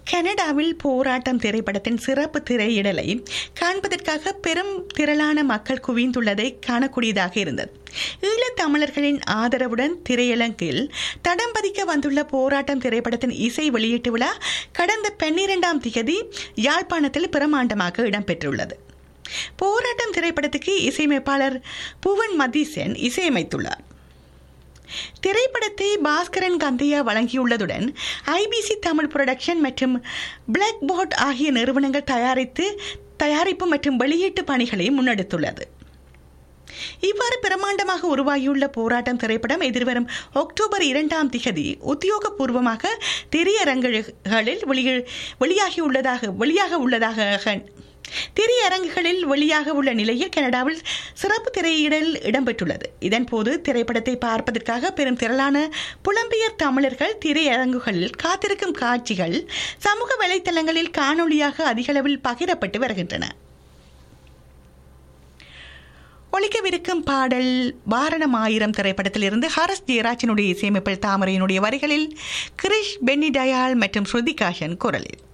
கனடாவில் போராட்டம் திரைப்படத்தின் சிறப்பு திரையிடலை காண்பதற்காக பெரும் திரளான மக்கள் குவிந்துள்ளதை காணக்கூடியதாக இருந்தது ஈழத் தமிழர்களின் ஆதரவுடன் திரையரங்கில் தடம் பதிக்க வந்துள்ள போராட்டம் திரைப்படத்தின் இசை வெளியீட்டு விழா கடந்த பன்னிரெண்டாம் திகதி யாழ்ப்பாணத்தில் பிரமாண்டமாக இடம்பெற்றுள்ளது போராட்டம் திரைப்படத்துக்கு இசையமைப்பாளர் புவன் மதீசன் இசையமைத்துள்ளார் திரைப்படத்தை பாஸ்கரன் கந்தையா வழங்கியுள்ளதுடன் ஐபிசி தமிழ் புரொடக்ஷன் மற்றும் பிளாக் போர்ட் ஆகிய நிறுவனங்கள் தயாரித்து தயாரிப்பு மற்றும் வெளியீட்டு பணிகளை முன்னெடுத்துள்ளது இவ்வாறு பிரமாண்டமாக உருவாகியுள்ள போராட்டம் திரைப்படம் எதிர்வரும் அக்டோபர் இரண்டாம் திகதி உத்தியோகபூர்வமாக திரையரங்குகளில் வெளிய வெளியாகியுள்ளதாக வெளியாக உள்ளதாக திரையரங்குகளில் வெளியாக உள்ள நிலையில் கனடாவில் சிறப்பு திரையிடல் இடம்பெற்றுள்ளது இதன்போது திரைப்படத்தை பார்ப்பதற்காக பெரும் திரளான புலம்பெயர் தமிழர்கள் திரையரங்குகளில் காத்திருக்கும் காட்சிகள் சமூக வலைத்தளங்களில் காணொளியாக அதிகளவில் பகிரப்பட்டு வருகின்றன ஒழிக்கவிருக்கும் பாடல் வாரணம் ஆயிரம் திரைப்படத்திலிருந்து ஹாரஸ் ஜெயராஜனுடைய இசையமைப்பில் தாமரையினுடைய வரிகளில் கிரிஷ் பென்னி டயால் மற்றும் ஸ்ருதிகாஷன் குரலில்